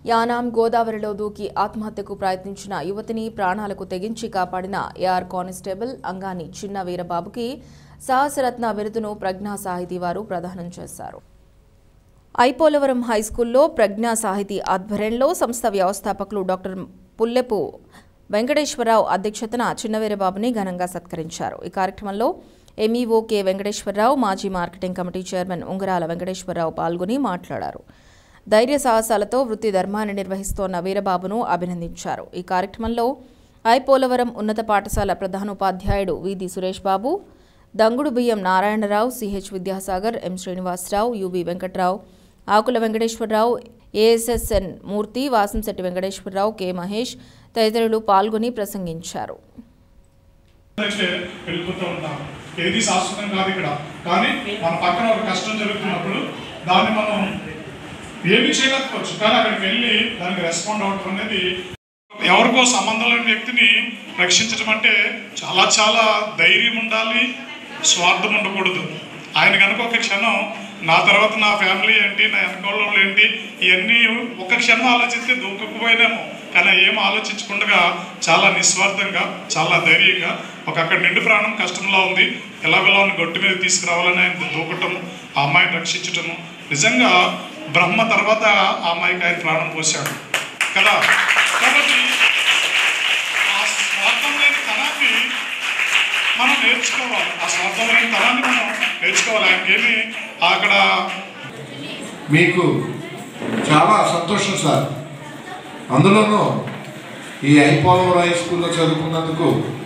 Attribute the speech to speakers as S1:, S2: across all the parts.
S1: యానాం గోదావరిలో దూకి ఆత్మహత్యకు ప్రయత్నించిన యువతిని ప్రాణాలకు తెగించి కాపాడిన ఏఆర్ కానిస్టేబుల్ అంగాని చిన్న వీరబాబుకి సాహసరత్న బిరుదును ప్రజ్ఞా సాహితీ వారు ప్రదానం చేశారు ఐపోలవరం హైస్కూల్లో ప్రజ్ఞా సాహితీ ఆధ్వర్యంలో సంస్థ వ్యవస్థాపకులు డాక్టర్ పుల్లెపు వెంకటేశ్వరరావు అధ్యక్షతన చిన్నవీరబాబుని ఘనంగా సత్కరించారు ఈ కార్యక్రమంలో ఎంఈఓ కె వెంకటేశ్వరరావు మాజీ మార్కెటింగ్ కమిటీ చైర్మన్ ఉంగరాల వెంకటేశ్వరరావు పాల్గొని మాట్లాడారు ధైర్య సాహసాలతో వృత్తి ధర్మాన్ని నిర్వహిస్తోన్న వీరబాబును అభినందించారు ఈ కార్యక్రమంలో ఐపోలవరం ఉన్నత పాఠశాల ప్రధానోపాధ్యాయుడు వీధి Suresh Babu Dangudu Biyyam Narayanarao CH Vidyasagar M Srinivasarao UV Venkatrao Akula Venkateswararao ASSN Murthy Vasamsetti Venkateswararao K Mahesh తదితరులు పాల్గొని ప్రసంగించారు
S2: అయితే వెళ్ళిపోతూ ఉంటాం ఏది శాశ్వతం కాదు ఇక్కడ కానీ మన పక్కన ఒక కష్టం జరుగుతున్నప్పుడు దాన్ని మనం ఏమి చేయలేకపోవచ్చు కానీ అక్కడికి వెళ్ళి దానికి రెస్పాండ్ అవ్వడం అనేది ఎవరికో సంబంధం లేని వ్యక్తిని రక్షించడం అంటే చాలా చాలా ధైర్యం ఉండాలి స్వార్థం ఉండకూడదు ఆయన కనుక ఒక క్షణం నా తర్వాత నా ఫ్యామిలీ ఏంటి నా వెనకాల ఏంటి ఇవన్నీ ఒక క్షణం ఆలోచిస్తే దూకుపోయినేమో కానీ ఏం ఆలోచించకుండా చాలా నిస్వార్థంగా చాలా ధైర్యంగా ఒక అక్కడ నిండు ప్రాణం కష్టంలో ఉంది ఎలాగోలా గొట్టు మీద తీసుకురావాలని ఆయన దూకటం ఆ అమ్మాయిని రక్షించటము నిజంగా బ్రహ్మ తర్వాత ఆ అమ్మాయికి ఆయన ప్రాణం పోశాడు కదా కాబట్టి ఆ స్వార్థం లేని తనాన్ని మనం నేర్చుకోవాలి ఆ స్వార్థం లేని తనాన్ని మనం నేర్చుకోవాలి ఆయనకేమి అక్కడ
S3: మీకు చాలా సంతోషం సార్ అందులోనూ ఈ ఐపోలవరం హై స్కూల్లో చదువుకున్నందుకు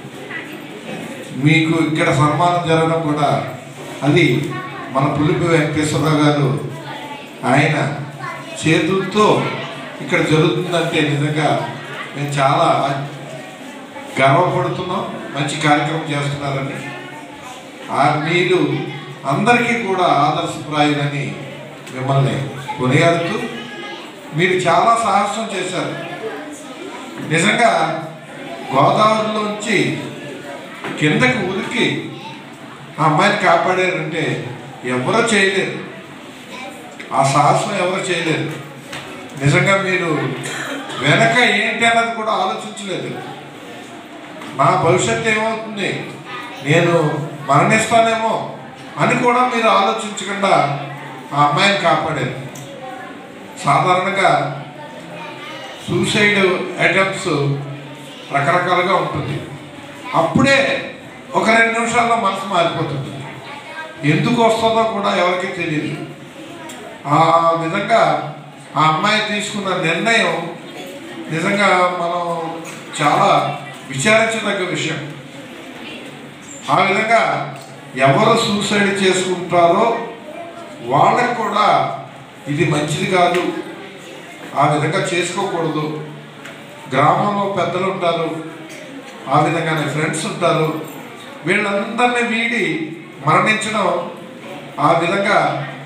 S3: మీకు ఇక్కడ సన్మానం జరగడం కూడా అది మన పులిపి వెంకటేశ్వరరావు గారు ఆయన చేతులతో ఇక్కడ జరుగుతుందంటే నిజంగా మేము చాలా గర్వపడుతున్నాం మంచి కార్యక్రమం చేస్తున్నారని ఆ మీరు అందరికీ కూడా ఆదర్శప్రాయులని మిమ్మల్ని కొనియాడుతూ మీరు చాలా సాహసం చేశారు నిజంగా గోదావరిలోంచి కిందకి ఉరికి ఆ అమ్మాయిని కాపాడారంటే ఎవరో చేయలేరు ఆ సాహసం ఎవరో చేయలేరు నిజంగా మీరు వెనక ఏంటి అన్నది కూడా ఆలోచించలేదు నా భవిష్యత్తు ఏమవుతుంది నేను మరణిస్తానేమో అని కూడా మీరు ఆలోచించకుండా ఆ అమ్మాయిని కాపాడారు సాధారణంగా సూసైడ్ అటెంప్ట్స్ రకరకాలుగా ఉంటుంది అప్పుడే ఒక రెండు నిమిషాల్లో మనసు మారిపోతుంది ఎందుకు వస్తుందో కూడా ఎవరికీ తెలియదు ఆ విధంగా ఆ అమ్మాయి తీసుకున్న నిర్ణయం నిజంగా మనం చాలా విచారించదగ్గ విషయం ఆ విధంగా ఎవరు సూసైడ్ చేసుకుంటారో వాళ్ళకు కూడా ఇది మంచిది కాదు ఆ విధంగా చేసుకోకూడదు గ్రామంలో పెద్దలు ఉంటారు ఆ విధంగానే ఫ్రెండ్స్ ఉంటారు వీళ్ళందరినీ వీడి మరణించడం ఆ విధంగా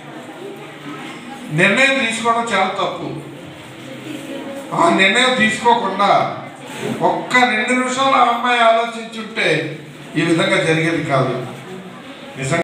S3: నిర్ణయం తీసుకోవడం చాలా తప్పు ఆ నిర్ణయం తీసుకోకుండా ఒక్క రెండు నిమిషాలు ఆ అమ్మాయి ఆలోచించుంటే ఈ విధంగా జరిగేది కాదు నిజంగా